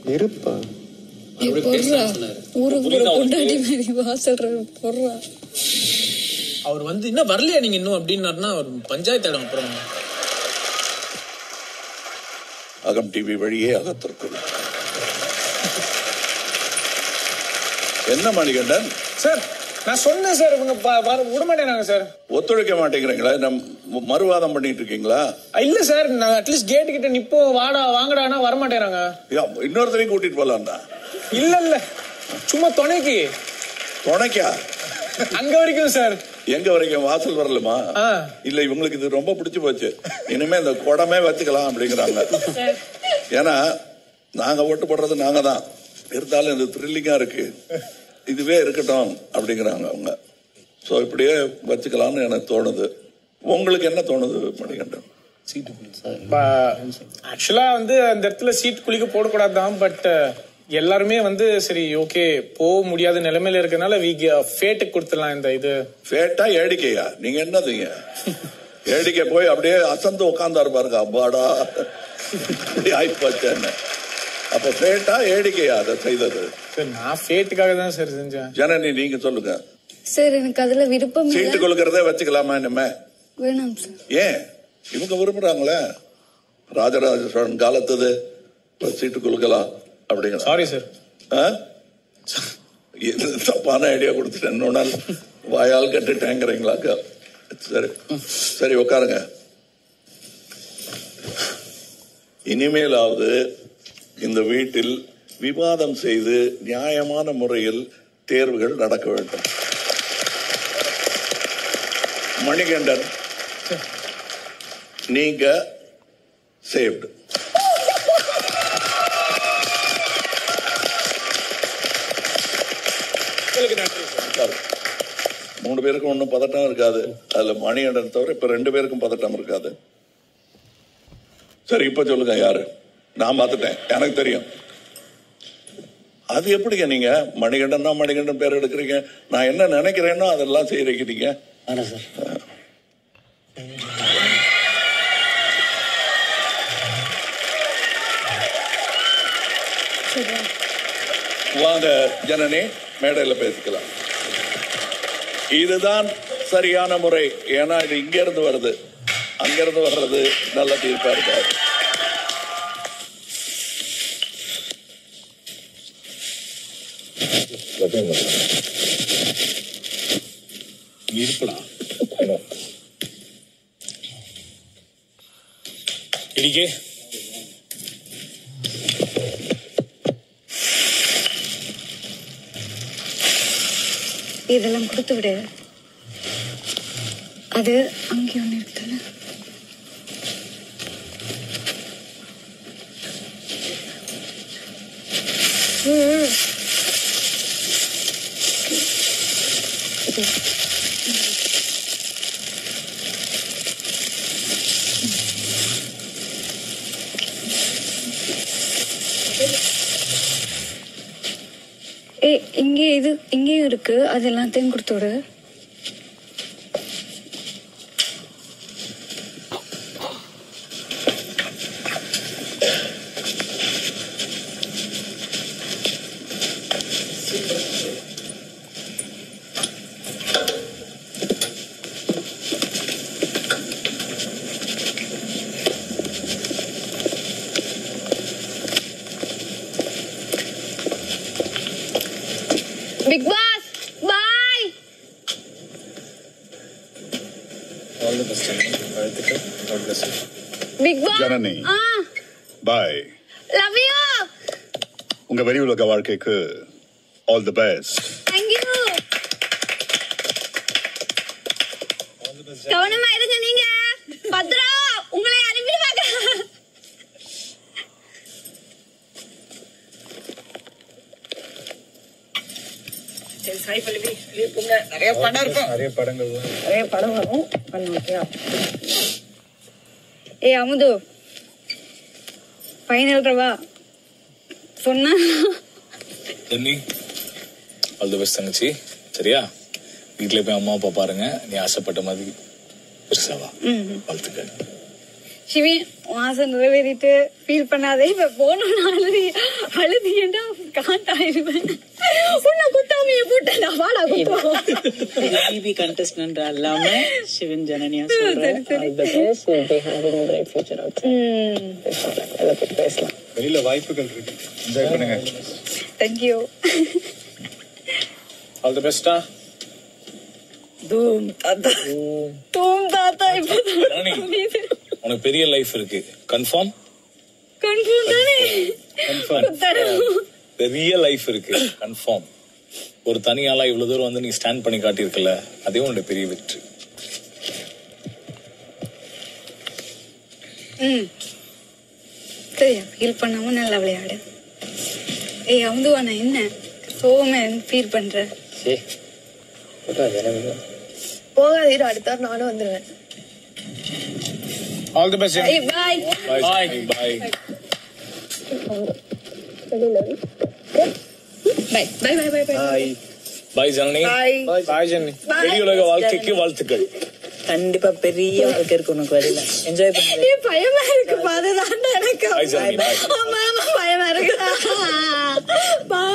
இருப்பா மறுபடியும் பொர்றா பேசலாம்னு சொன்னாரு. ஊருக்கு புரியுதா போற உங்களுக்கு? பொண்டாட்டி மாதிரி வாசல்ற பொர்றா அவர் வந்து இன்னும் வரலையா நீங்க இன்னும் அப்படின்னாருன்னா அவர் பஞ்சாயத்து இடம் அப்புறம் அகம் டிவி வழியே அகத்திற்குள் என்ன மணிகண்டன் சார் நான் சொன்னேன் சார் இவங்க ப- வர விட மாட்டேங்கிறாங்க சார் ஒத்துழைக்க மாட்டேங்கிறீங்களா நம் மறுவாதம் பண்ணிட்டு இருக்கீங்களா இல்ல சார் நான் அட்லீஸ்ட் கேட் கிட்ட நிப்போ வாடா வாங்கடானா வர மாட்டேங்கிறாங்க யா, இன்னொருத்தரையும் கூட்டிட்டு போலாம்டா இல்ல இல்ல சும்மா துணைக்கு துணைக்கா அங்க வரைக்கும் சார் எங்க வரைக்கும் வாசல் வரலுமா ஆ. இல்ல இவங்களுக்கு இது ரொம்ப பிடிச்சு போச்சு இனிமே இந்த குடமே வச்சுக்கலாம் அப்படிங்கிறாங்க ஏன்னா நாங்க ஓட்டு போடுறது நாங்க தான் இருந்தாலும் இது த்ரில்லிங்கா இருக்கு இதுவே இருக்கட்டும் அப்படிங்கிறாங்க அவங்க சோ இப்படியே வச்சுக்கலாம்னு எனக்கு தோணுது உங்களுக்கு என்ன தோணுது மணிகண்டன் ஆக்சுவலா வந்து அந்த இடத்துல சீட் குளிக்க போடக்கூடாது தான் பட் எல்லாருமே வந்து சரி ஓகே போக முடியாத நிலைமையில இருக்கனால வி ஃபேட்டுக்கு கொடுத்துடலாம் இந்த இது ஃபேட்டா ஏடிக்கையா நீங்க என்னதுங்க ஏடிக்கை போய் அப்படியே அசந்து உட்காந்தாரு பாருங்க அப்பாடா இப்படி ஆயிப்போச்சேன்னு அப்ப ஃபேட்டா ஏடிக்கையா அதை செய்தது சார் நான் ஃபேட்டுக்காக தான் சார் செஞ்சேன் ஜனனி நீங்க சொல்லுங்க சார் எனக்கு அதுல விருப்பம் சீட்டு இல்ல கொடுக்கறதே வச்சுக்கலாமா இனிமே வேணாம் சார் ஏன் இவங்க விரும்புறாங்களே ராஜராஜ சோழன் காலத்தது இப்ப சீட்டு கொடுக்கலாம் அப்படிங்கிற சாரி சார் ஆ? இது தப்பான ஐடியா கொடுத்துட்டேன் இன்னொரு நாள் வாயால் கட்டுட்டேங்கிறீங்களாக்கா சரி சரி உட்காருங்க இனிமேலாவது இந்த வீட்டில் விவாதம் செய்து நியாயமான முறையில் தேர்வுகள் நடக்க வேண்டும் மணிகண்டன் நீங்க சேவ்டு மூணு பேருக்கும் ஒன்றும் பதட்டம் இருக்காது அதுல மணிகண்டன் தவிர இப்ப ரெண்டு பேருக்கும் பதட்டம் இருக்காது சரி இப்ப சொல்லுங்க யாரு நான் பார்த்துட்டேன் எனக்கு தெரியும் அது எப்படிங்க நீங்க மணிகண்டன் தான் மணிகண்டன் பேர் எடுக்கிறீங்க நான் என்ன நினைக்கிறேனோ அதெல்லாம் செய்யறீங்க நீங்க ஆனா சார் வாங்க ஜனனி மேடையில் பேசிக்கலாம் இதுதான் சரியான முறை ஏன்னா இது இங்க இருந்து வருது அங்கிருந்து வர்றது நல்ல தீர்ப்பா இருக்காது இருப்படா இடிக்கே இதெல்லாம் கொடுத்து விடு அது அங்கே ஒண்ணு இருக்குல்ல ம். இது. ஏய் இங்கே இது இங்கேயும் இருக்கு அது எல்லாத்தையும் கொடுத்து விடு Bigg Boss bye all the best வாழ்த்துக்கள் god bless you Bigg Boss Janani ஆ பாய் லவ் யூ உங்க வெளி உலக வாழ்க்கைக்கு all the best thank you கவனமா இருங்க நீங்க பத்ரா உங்களை அனுப்பிடுவாங்க நிறைய படம் இருக்கும் நிறைய படங்கள் நிறைய படம் வரும் பண்ண ஓகே ஏ அமுது ஃபைனல் ரவா சொன்னா தண்ணி ஆல் தி பெஸ்ட் தங்கச்சி சரியா வீட்டில் போய் அம்மா அப்பா பாருங்க நீ ஆசைப்பட்ட மாதிரி பெருசாவா வாழ்த்துக்கள் சிவி உன் ஆசை நிறைவேறிட்டு ஃபீல் பண்ணாதே இப்ப போகணும்னு ஆல்ரெடி அழுது மாட்டாயிருவேன் உன்னை குத்தாமைய போட்டேன் வாடா குத்துவோம் பிபி கண்டஸ்டன்ட் இல்லாம சிவன் ஜனனியா சொல்றேன் All the best. You'll be having a great future out there. அதை பத்தி பேசலாம் வெளியில வாய்ப்புகள் இருக்கு என்ஜாய் பண்ணுங்க தேங்க்யூ ஆல் தி பெஸ்டா தூம் தாத்தா தூம் தாத்தா ராணி. இப்பதான் உனக்கு பெரிய லைஃப் இருக்கு கன்ஃபார்ம் கன்ஃபார்ம் தானே குத்தணும் பெரிய லைஃப் இருக்கு கன்ஃபார்ம் ஒரு தனியாளா இவ்வளவு தூரம் வந்து நீ ஸ்டாண்ட் பண்ணி காட்டியிருக்கல அதே உன்னுடைய பெரிய வெற்றி ம் சரியா ஃபீல் பண்ணாம நல்லா விளையாடு ஏய் அமுதுவானா என்ன சோமே ஃபீல் பண்ற போகாதீரு அடுத்த வாரம் நானும் வந்துருவேன் ஆல் தி பெஸ்ட் ஏய் பாய் பாய் பாய் பாய் பாய் பாய் பாய் பாய் பாய் ஜனனி பாய் பாய் ஜென்னி வெளி உலக வாழ்க்கைக்கு வாழ்த்துக்கள் கண்டிப்பா பெரிய வாழ்க்கை இருக்கு உனக்கு வெளியில என்ஜாய் பண்ணுங்க ஏய் பயமா இருக்கு அதுதான் எனக்கு பாய் ஜனனி பாய் ஆமா ஆமா பயமா இருக்கு பாய்